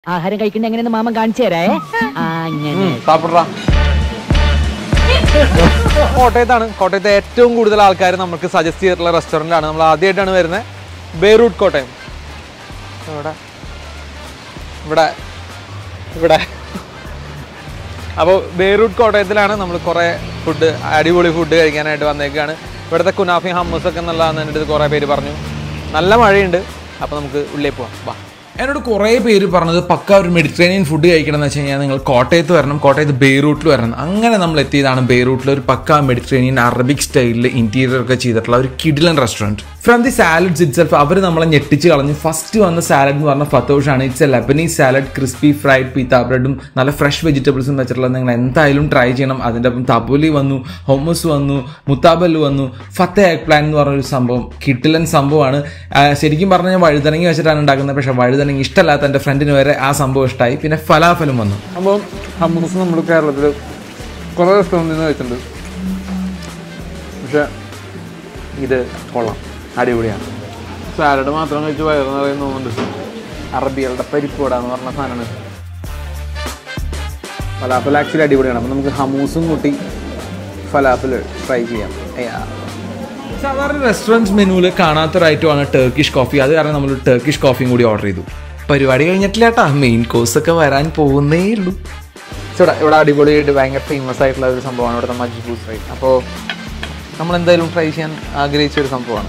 ആഹാരം കഴിക്കുന്ന എങ്ങനെയെന്ന് മാമൻ കാണിച്ചു തരാേ ആ അങ്ങനെ സാപ്പിട്രാ കോട്ടയത്താണ് കോട്ടയത്തെ ഏറ്റവും കൂടുതൽ ആൾക്കാർ നമുക്ക് സജസ്റ്റ് ചെയ്തിട്ടുള്ള റെസ്റ്റോറൻ്റാണ് നമ്മൾ ആദ്യമായിട്ടാണ് വരുന്നത് ബേറൂട്ട് കോട്ടയം ഇവിടെ ഇവിടെ ഇവിടെ അപ്പോൾ ബേറൂട്ട് കോട്ടയത്തിലാണ് നമ്മൾ കുറേ ഫുഡ് അടിപൊളി ഫുഡ് കഴിക്കാനായിട്ട് വന്നേക്കാണ് ഇവിടുത്തെ കുനാഫി ഹമ്മൂസ് ഒക്കെ നല്ലതാണെന്ന് എൻ്റെ അടുത്ത് കുറേ പേര് പറഞ്ഞു നല്ല മഴയുണ്ട് അപ്പോൾ നമുക്ക് ഉള്ളിൽ പോവാം വാ എന്നോട് കുറേ പേര് പറഞ്ഞത് പക്ക ഒരു മെഡിറ്ററേനിയൻ ഫുഡ് കഴിക്കണം എന്ന് വെച്ച് കഴിഞ്ഞാൽ നിങ്ങൾ കോട്ടയത്ത് വരണം കോട്ടയത്ത് ബെയ്റൂട്ടിൽ വരണം അങ്ങനെ നമ്മൾ എത്തിയതാണ് ബെയ്റൂട്ടിൽ ഒരു പക്ക മെഡിറ്ററേനിയൻ അറബിക് സ്റ്റൈലിൽ ഇന്റീരിയർ ഒക്കെ ചെയ്തിട്ടുള്ള ഒരു കിഡിലൻ restaurant from the salads itself അവർ നമ്മളെ ഞെട്ടിച്ച് കളഞ്ഞു ഫസ്റ്റ് വന്ന സാലഡ് എന്ന് പറഞ്ഞ ഫത്തോഷ് ആണ് it's a Lebanese salad crispy fried pita ബ്രെഡും നല്ല ഫ്രഷ് വെജിറ്റബിൾസും വെച്ചിട്ടുള്ളത് നിങ്ങൾ എന്തായാലും ട്രൈ ചെയ്യണം അതിൻ്റെ ഒപ്പം തബൂലി വന്നു ഹൊമസ് വന്നു മുത്താബൽ വന്നു ഫത്ത എഗ് പ്ലാൻ എന്ന് പറഞ്ഞൊരു സംഭവം കിട്ടിലൻ സംഭവമാണ് ആ, ശരിക്കും പറഞ്ഞാൽ ഞാൻ വഴുതനങ്ങി വെച്ചിട്ടാണ് ഉണ്ടാക്കുന്നത് പക്ഷേ വഴുതനങ്ങി ഇഷ്ടമല്ലാത്ത എൻ്റെ ഫ്രണ്ടിന് വരെ ആ സംഭവം ഇഷ്ടമായി പിന്നെ ഫലാഫലും വന്നു അപ്പോൾ ഹമ്മൂസ് നമ്മൾ കേരളത്തിൽ കുറേ റെസ്റ്റോറൻറ്റിൽ നിന്ന് കഴിച്ചിട്ടുണ്ട് പക്ഷെ ഇത് കൊള്ളാം അടിപൊളിയാണ് സാലഡ് മാത്രം കഴിച്ച് വയറ് നിറയെ തോന്നുന്നുണ്ട് അറബികളുടെ പരിപ്പോട എന്ന് പറഞ്ഞ സാധനമാണ് ഫലാഫൽ ആക്ച്വലി അടിപൊളിയാണ് അപ്പോൾ നമുക്ക് ഹമൂസും കൂട്ടി ഫലാഫൽ ട്രൈ ചെയ്യാം അയ്യാ സാധാരണ റെസ്റ്റോറൻറ്റ് മെനുവിൽ കാണാത്തൊരു ഐറ്റമാണ് ടർക്കിഷ് കോഫി അത് കാരണം നമ്മൾ ടർക്കിഷ് കോഫിയും കൂടി ഓർഡർ ചെയ്തു പരിപാടി കഴിഞ്ഞിട്ടില്ല കേട്ടാ മെയിൻ കോഴ്സ് ഒക്കെ വരാൻ പോകുന്നേ ഉള്ളൂ ഇവിടെ ഇവിടെ അടിപൊളിയായിട്ട് ഭയങ്കര ഫേമസ് ആയിട്ടുള്ള ഒരു സംഭവമാണ് ഇവിടുത്തെ മജ്ബൂസ് റൈസ് അപ്പോൾ നമ്മൾ എന്തായാലും ട്രൈ ചെയ്യാൻ ആഗ്രഹിച്ച ഒരു സംഭവമാണ്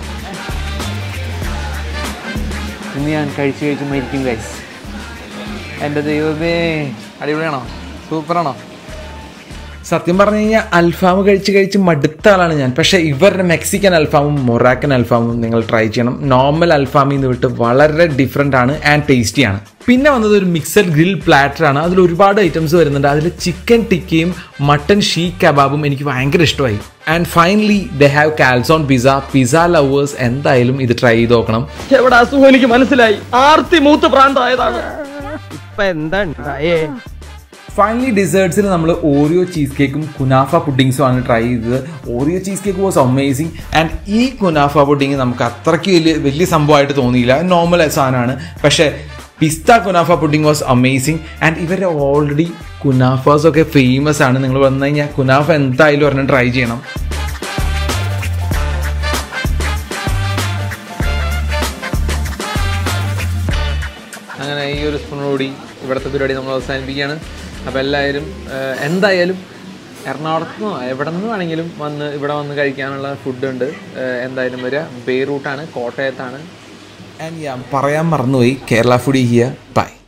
ഇന്ന് ഞാൻ കഴിച്ച് കഴിച്ച് മരിക്കും ഗൈസ് എൻ്റെ ദൈവമേ അടിപൊളിയാണോ സൂപ്പറാണോ സത്യം പറഞ്ഞു കഴിഞ്ഞാൽ അൽഫാം കഴിച്ച് കഴിച്ച് മടുത്ത ആളാണ് ഞാൻ പക്ഷേ ഇവരുടെ മെക്സിക്കൻ അൽഫാമും മൊറാക്കൻ അൽഫാമും നിങ്ങൾ ട്രൈ ചെയ്യണം നോർമൽ അൽഫാമിൽ നിന്ന് വിട്ട് വളരെ ഡിഫറെൻ്റ് ആണ് ആൻഡ് ടേസ്റ്റി ആണ് പിന്നെ വന്നത് ഒരു മിക്സഡ് ഗ്രിൽ പ്ലാറ്റർ ആണ് അതിൽ ഒരുപാട് ഐറ്റംസ് വരുന്നുണ്ട് അതിൽ ചിക്കൻ ടിക്കയും മട്ടൻ ഷീ കബാബും എനിക്ക് ഭയങ്കര ഇഷ്ടമായി and finally they have calzone pizza pizza lovers എന്തായാലും ഇത് ട്രൈ ചെയ്ത് നോക്കണം എവിടെ അസുഖം എനിക്ക് മനസ്സിലായി ആർത്തി മൂത്ത് പ്രാന്തായതാണ് ഇപ്പൊ എന്താ ഉണ്ടായേ ഫൈനലി ഡിസേർട്സിൽ നമ്മൾ ഓറിയോ ചീസ് കേക്കും കുനാഫ പുഡിങ്സും ആണ് ട്രൈ ചെയ്തത് Oreo cheesecake was amazing and ഈ കുനാഫ പുഡിങ് നമുക്ക് അത്രയ്ക്ക് വലിയ വലിയ സംഭവമായിട്ട് തോന്നിയില്ല നോർമൽ സാധനമാണ് പക്ഷേ പിസ്ത കുനാഫ പുഡിങ് വാസ് അമേസിങ് ആൻഡ് ഇവർ ഓൾറെഡി കുനാഫാസ് ഒക്കെ ഫേമസ് ആണ് നിങ്ങൾ വന്നു കഴിഞ്ഞാൽ കുനാഫ എന്തായാലും ഒരെണ്ണം ട്രൈ ചെയ്യണം അങ്ങനെ ഈ ഒരു സ്പൂണോടി ഇവിടുത്തെ പരിപാടി നമ്മൾ അവസാനിപ്പിക്കുകയാണ് അപ്പോൾ എല്ലാവരും ഏഹ്, എന്തായാലും എറണാകുളത്ത് നിന്നോ എവിടെ നിന്ന് വേണമെങ്കിലും വന്ന് ഇവിടെ വന്ന് കഴിക്കാനുള്ള ഫുഡ് ഉണ്ട് ഏഹ്, എന്തായാലും വരിക ബേറൂട്ടാണ് കോട്ടയത്താണ് ആൻഡ് ഞാൻ പറയാൻ മറന്നുപോയി കേരള ഫുഡി ഹിയ ബൈ